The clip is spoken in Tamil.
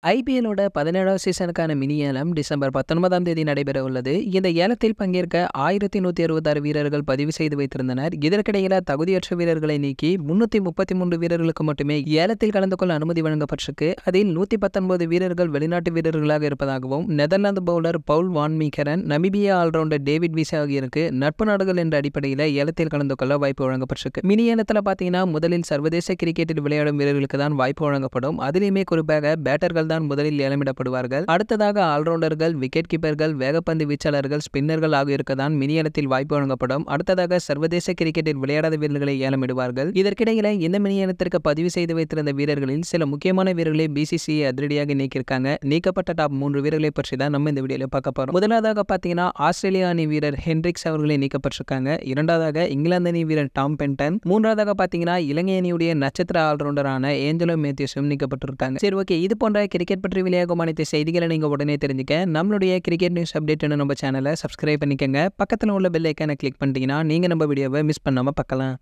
ஐபிஎல்லோட பதினேழாவது சீசனுக்கான மினி ஏலம் டிசம்பர் பத்தொன்பதாம் தேதி நடைபெற உள்ளது இந்த ஏலத்தில் பங்கேற்க ஆயிரத்தி நூற்றி அறுபத்தாறு வீரர்கள் பதிவு செய்து வைத்திருந்தனர் இதற்கிடையில தகுதியற்ற வீரர்களை நீக்கி முன்னூற்றி முப்பத்தி மூன்று வீரர்களுக்கு மட்டுமே ஏலத்தில் கலந்து கொள்ள அனுமதி வழங்கப்பட்டிருக்கு அதில் நூற்றி பத்தொன்பது வீரர்கள் வெளிநாட்டு வீரர்களாக இருப்பதாகவும் Netherlands bowler Paul van Meekeren Namibia all rounder David Wiese ஆகியோருக்கு நட்பு நாடுகள் என்ற அடிப்படையில் ஏலத்தில் கலந்து கொள்ள வாய்ப்பு வழங்கப்பட்டிருக்கு மினி ஏலத்தில் பார்த்தீங்கன்னா முதலில் சர்வதேச கிரிக்கெட்டில் விளையாடும் வீரர்களுக்கு தான் வாய்ப்பு வழங்கப்படும் அதிலுமே குறிப்பாக பேட்டர்கள் தான் முதலில் ஏலமிடப்படுவார்கள் அடுத்ததாக ஆல்ரவுண்டர்கள் விக்கெட் கீப்பர்கள் வேகப்பந்து வீச்சாளர்கள் ஸ்பின்னர்கள் ஆகியோருக்கு தான் மினி ஏலத்தில் வாய்ப்பு வழங்கப்படும் அடுத்ததாக சர்வதேச கிரிக்கெட்டில் விளையாடாத வீரர்களை ஏலமிடுவார்கள் இதற்கிடையில இந்த மினி ஏலத்திற்கு பதிவு செய்து வைத்திருந்த வீரர்களில் சில முக்கியமான வீரர்களை பிசிசிஐ அதிரடியாக நீக்கியிருக்காங்க நீக்கப்பட்ட டாப் மூன்று வீரர்களை பற்றி தான் நம்ம இந்த வீடியோவில் பார்க்க போறோம் முதலாவதாக பார்த்தீங்கன்னா ஆஸ்திரேலியா அணி வீரர் ஹென்ரிக்ஸ் அவர்களை நீக்கப்பட்டிருக்காங்க இரண்டாவதாக இங்கிலாந்து அணி வீரர் டாம் பென்டன் மூன்றாவதாக பார்த்தீங்கன்னா இலங்கை அணியுடைய நட்சத்திர ஆல்ரவுண்டரான ஏஞ்சலோ மேத்யூஸும் நீக்கப்பட்டிருக்காங்க சரி ஓகே இது போன்ற கிரிக்கெட் பற்றி வெளியாகும் அனைத்து செய்திகளை நீங்கள் உடனே தெரிஞ்சுக்க நம்மளுடைய கிரிக்கெட் நியூஸ் அப்டேட் நம்ம சேனலை சப்ஸ்கிரைப் பண்ணிக்கோங்க பக்கத்தில் உள்ள பெல் ஐக்கானை கிளிக் பண்ணிட்டீங்கன்னா நீங்கள் நம்ம வீடியோவை மிஸ் பண்ணாமல் பார்க்கலாம்